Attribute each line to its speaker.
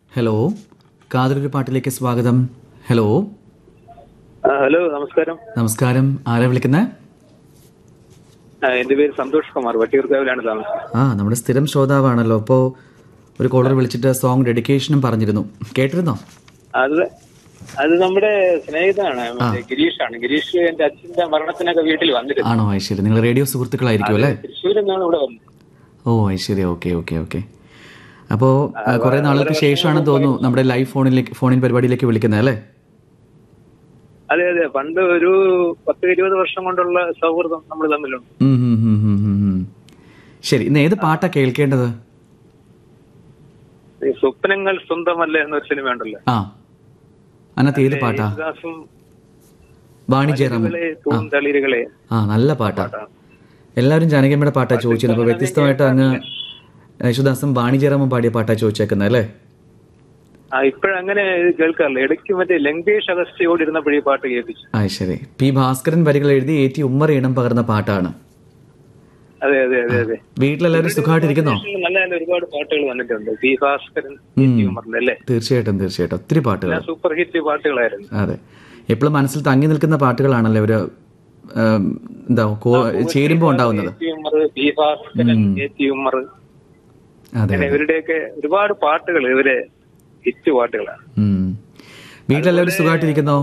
Speaker 1: Hello കാതലൊരു പാട്ടിലേക്ക് സ്വാഗതം hello
Speaker 2: ആ, ഹലോ നമസ്കാരം
Speaker 1: നമസ്കാരം ആരാ വിളിക്കുന്നത്
Speaker 2: ആ, എന്റെ പേര് സന്തോഷ് കുമാർ വട്ടിയൂർക്കാവിലാണ് താമസം
Speaker 1: ആ നമ്മുടെ സ്ഥിരം ശ്രോതാവാണല്ലോ അപ്പോൾ ഒരു കോളർ വിളിച്ചിട്ട് സോങ് ഡെഡിക്കേഷനും പറഞ്ഞിരുന്നു കേട്ടിരുന്നോ
Speaker 2: അത് അത് നമ്മുടെ സ്നേഹിതനാണ് മറ്റേ ഗിരീഷാണ് ഗിരീഷ് എന്റെ അച്ഛന്റെ മരണത്തിനൊക്കെ വീട്ടിൽ വന്നിരുന്നു
Speaker 1: ആണോ ഐശ്വര്യ നിങ്ങൾ റേഡിയോ സുഹൃത്തുക്കളായിരിക്കും അല്ലേ
Speaker 2: തൃശ്ശൂരിൽ നിന്നാണ് ഇവിടെ വന്നത്
Speaker 1: ഓ ഐശ്വര്യ ഓക്കെ ഓക്കെ ഓക്കെ അപ്പോൾ കുറേ നാളുകൾക്ക് ശേഷമാണെന്ന് തോന്നുന്നു നമ്മുടെ ലൈവ് ഫോണിലേക്ക് ഫോണിൻ പരിപാടിയിലേക്ക് വിളിക്കുന്നത് അല്ലേ
Speaker 2: അതെ അതെ പണ്ട് ഒരു പത്ത് ഇരുപത് വർഷം കൊണ്ടുള്ള സൗഹൃദം നമ്മൾ തമ്മിലുണ്ട്
Speaker 1: ഉം, ഉം, ഉം, ഉം, ഉം, ഉം. ശരി ഇന്ന് ഏത് പാട്ടാ കേൾക്കേണ്ടത്
Speaker 2: ഈ സ്വപ്നങ്ങൾ സ്വന്തമല്ല എന്നൊരു സിനിമ ഉണ്ടല്ലോ
Speaker 1: ആ അതിനകത്ത് ഏത് പാട്ടാ
Speaker 2: യേശുദാസും
Speaker 1: വാണി ജയറാം
Speaker 2: കളെ പൂന്തളിരുകളെ
Speaker 1: ആ നല്ല പാട്ടാ എല്ലാവരും ജാനകിയമ്മയുടെ പാട്ടാ ചോദിച്ചത് അപ്പോൾ വ്യത്യസ്തമായിട്ട് അങ്ങ് യേശുദാസും വാണി ജയറാമും പാടിയ പാട്ടാ ചോദിച്ചേക്കുന്നത് അല്ലേ
Speaker 2: ആ ഇപ്പോഴങ്ങനെ ഇത് കേൾക്കാറില്ല ഇടയ്ക്ക് മറ്റേ ലങ്കേഷ് അഗസ്റ്റിയോട് ഇരുന്നപ്പോഴേ ഈ പാട്ട് കേൾപ്പിച്ചു
Speaker 1: ആ ശരി പി ഭാസ്കരൻ വരികൾ എഴുതി ഏറ്റി ഉമ്മർ ഈണം പകർന്ന പാട്ടാണ്
Speaker 2: അതെ അതെ അതെ അതെ
Speaker 1: വീട്ടിലെല്ലാവരും സുഖമായിട്ടിരിക്കുന്നോ
Speaker 2: നല്ല നല്ല ഒരുപാട് പാട്ടുകൾ വന്നിട്ടുണ്ട് പി ഭാസ്കരൻ ഹ്യൂമറിന്റെ അല്ലേ
Speaker 1: തീർച്ചയായിട്ടും തീർച്ചയായിട്ടും ഒത്തിരി പാട്ടുകൾ
Speaker 2: എല്ലാം സൂപ്പർ ഹിറ്റ് പാട്ടുകളായിരുന്നു
Speaker 1: അതെ എപ്പോഴും മനസ്സിൽ തങ്ങി നിൽക്കുന്ന പാട്ടുകളാണല്ലോ ഒരു ഉം, എന്താ കോ- ചേരുമ്പോ ഉണ്ടാവുന്നത്
Speaker 2: ഹ്യൂമർ പി ഭാസ്കരൻ ഹ്യൂമർ
Speaker 1: അതെ
Speaker 2: അങ്ങനെ ഇവരുടെയൊക്കെ ഒരുപാട് പാട്ടുകൾ ഇവരെ ഹിറ്റ് പാട്ടുകളാണ്
Speaker 1: ഉം. വീട്ടിലെല്ലാവരും സുഖമായിട്ടിരിക്കുന്നോ